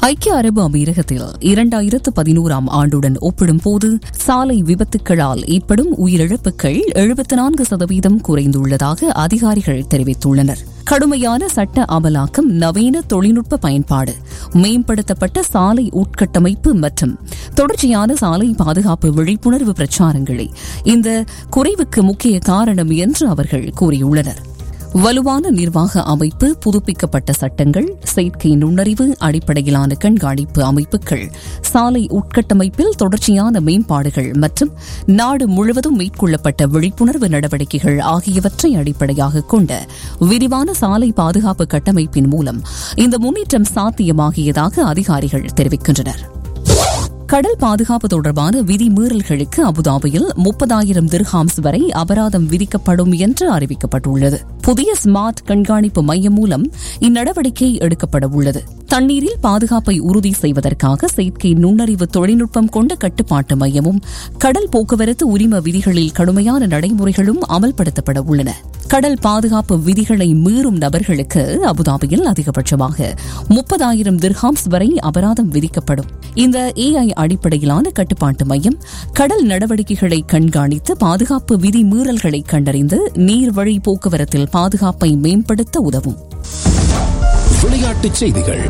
ஐக்கிய அரபு அமீரகத்தில் இரண்டாயிரத்து பதினோராம் ஆண்டுடன் ஒப்பிடும்போது சாலை விபத்துக்களால் ஏற்படும் உயிரிழப்புகள் எழுபத்தி நான்கு சதவீதம் குறைந்துள்ளதாக அதிகாரிகள் தெரிவித்துள்ளனர் கடுமையான சட்ட அமலாக்கம் நவீன தொழில்நுட்ப பயன்பாடு மேம்படுத்தப்பட்ட சாலை உட்கட்டமைப்பு மற்றும் தொடர்ச்சியான சாலை பாதுகாப்பு விழிப்புணர்வு பிரச்சாரங்களே இந்த குறைவுக்கு முக்கிய காரணம் என்று அவர்கள் கூறியுள்ளனர் வலுவான நிர்வாக அமைப்பு புதுப்பிக்கப்பட்ட சட்டங்கள் செயற்கை நுண்ணறிவு அடிப்படையிலான கண்காணிப்பு அமைப்புகள் சாலை உட்கட்டமைப்பில் தொடர்ச்சியான மேம்பாடுகள் மற்றும் நாடு முழுவதும் மேற்கொள்ளப்பட்ட விழிப்புணர்வு நடவடிக்கைகள் ஆகியவற்றை அடிப்படையாக கொண்ட விரிவான சாலை பாதுகாப்பு கட்டமைப்பின் மூலம் இந்த முன்னேற்றம் சாத்தியமாகியதாக அதிகாரிகள் தெரிவிக்கின்றனர் கடல் பாதுகாப்பு தொடர்பான விதிமீறல்களுக்கு அபுதாபியில் முப்பதாயிரம் திர்ஹாம்ஸ் வரை அபராதம் விதிக்கப்படும் என்று அறிவிக்கப்பட்டுள்ளது புதிய ஸ்மார்ட் கண்காணிப்பு மையம் மூலம் இந்நடவடிக்கை எடுக்கப்பட உள்ளது தண்ணீரில் பாதுகாப்பை உறுதி செய்வதற்காக செயற்கை நுண்ணறிவு தொழில்நுட்பம் கொண்ட கட்டுப்பாட்டு மையமும் கடல் போக்குவரத்து உரிம விதிகளில் கடுமையான நடைமுறைகளும் அமல்படுத்தப்பட உள்ளன கடல் பாதுகாப்பு விதிகளை மீறும் நபர்களுக்கு அபுதாபியில் அதிகபட்சமாக முப்பதாயிரம் திர்ஹாம்ஸ் வரை அபராதம் விதிக்கப்படும் இந்த ஏஐ அடிப்படையிலான கட்டுப்பாட்டு மையம் கடல் நடவடிக்கைகளை கண்காணித்து பாதுகாப்பு விதி மீறல்களை கண்டறிந்து நீர்வழி போக்குவரத்தில் பாதுகாப்பை மேம்படுத்த உதவும் விளையாட்டுச் செய்திகள்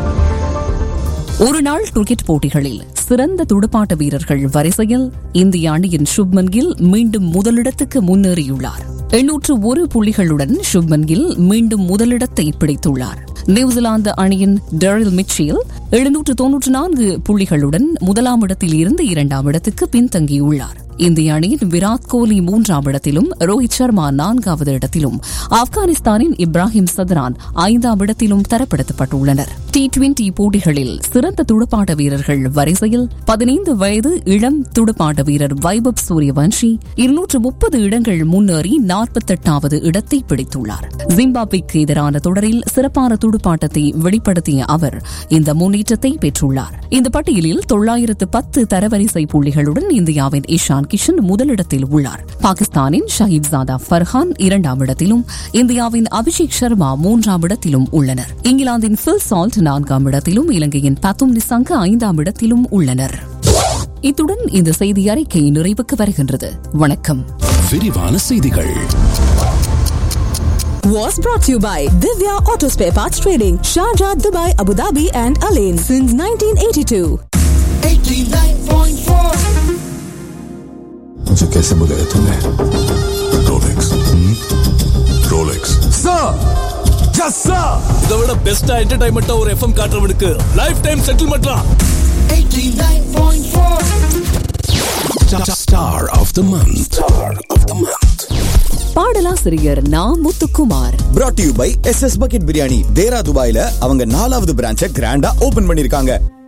ஒருநாள் கிரிக்கெட் போட்டிகளில் சிறந்த துடுப்பாட்ட வீரர்கள் வரிசையில் இந்திய அணியின் சுப்மன் கில் மீண்டும் முதலிடத்துக்கு முன்னேறியுள்ளார் எண்ணூற்று ஒரு புள்ளிகளுடன் சுப்மன் கில் மீண்டும் முதலிடத்தை பிடித்துள்ளார் நியூசிலாந்து அணியின் டெரில் மிச்சில் எழுநூற்று தொன்னூற்று நான்கு புள்ளிகளுடன் முதலாம் இடத்தில் இருந்து இரண்டாம் இடத்துக்கு பின்தங்கியுள்ளார் இந்திய அணியின் விராட் கோலி மூன்றாம் இடத்திலும் ரோஹித் சர்மா நான்காவது இடத்திலும் ஆப்கானிஸ்தானின் இப்ராஹிம் சத்ரான் ஐந்தாம் இடத்திலும் தரப்படுத்தப்பட்டுள்ளனர் டி டுவெண்டி போட்டிகளில் சிறந்த துடுப்பாட்ட வீரர்கள் வரிசையில் பதினைந்து வயது இளம் துடுப்பாட்ட வீரர் வைபவ் சூரியவன்ஷி இருநூற்று முப்பது இடங்கள் முன்னேறி நாற்பத்தெட்டாவது இடத்தை பிடித்துள்ளார் ஜிம்பாப்வேக்கு எதிரான தொடரில் சிறப்பான துடுப்பாட்டத்தை வெளிப்படுத்திய அவர் இந்த முன்னேற்றத்தை பெற்றுள்ளார் இந்த பட்டியலில் தொள்ளாயிரத்து பத்து தரவரிசை புள்ளிகளுடன் இந்தியாவின் இஷான் கிஷன் முதலிடத்தில் உள்ளார் பாகிஸ்தானின் ஷஹீப் ஜாதா ஃபர்ஹான் இரண்டாம் இடத்திலும் இந்தியாவின் அபிஷேக் சர்மா மூன்றாம் இடத்திலும் உள்ளனர் இங்கிலாந்தின் பில் சால்ட் நான்காம் இடத்திலும் இலங்கையின் பத்தும் நிசங்க ஐந்தாம் இடத்திலும் உள்ளனர் இத்துடன் இந்த செய்தி அறிக்கை நிறைவுக்கு வருகின்றது வணக்கம் விரிவான செய்திகள் was brought to you by Divya Auto Spare Parts Trading, Sharjah, Dubai, Abu Dhabi, and Alain since 1982. मुझे कैसे बुलाया तूने रोलेक्स रोलेक्स இதை விட பெஸ்டா என்டர்டைன்மெண்டா ஒரு எஃப்எம் காட்டுறவனுக்கு லைஃப் டைம் செட்டில்மெண்ட்லாம் star of the month star of the month பாடலாசிரியர் Na Muthukumar brought to you by S S bucket biryani தேரா துபாயில அவங்க நாலாவது பிரான்ச்சை கிராண்டா ஓபன் பண்ணிருக்காங்க